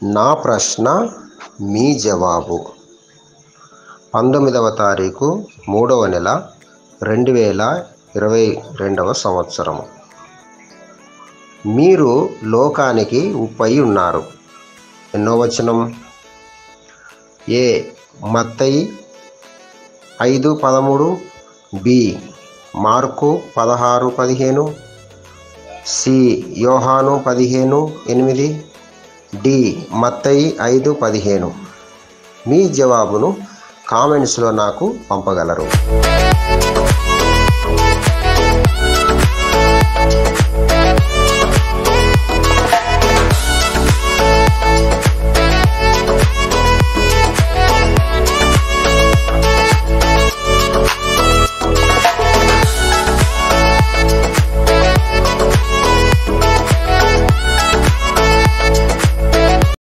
నా ప్రశ్న మీ జవాబు పంతొమ్మిదవ తారీఖు మూడవ నెల రెండు వేల ఇరవై రెండవ సంవత్సరము మీరు లోకానికి ఉప్పై ఉన్నారు ఎన్నో వచనం ఏ మత్తయి ఐదు పదమూడు బి మార్కు పదహారు పదిహేను సి యోహాను పదిహేను ఎనిమిది డి మత్తయి ఐదు పదిహేను మీ జవాబును కామెంట్స్లో నాకు పంపగలరు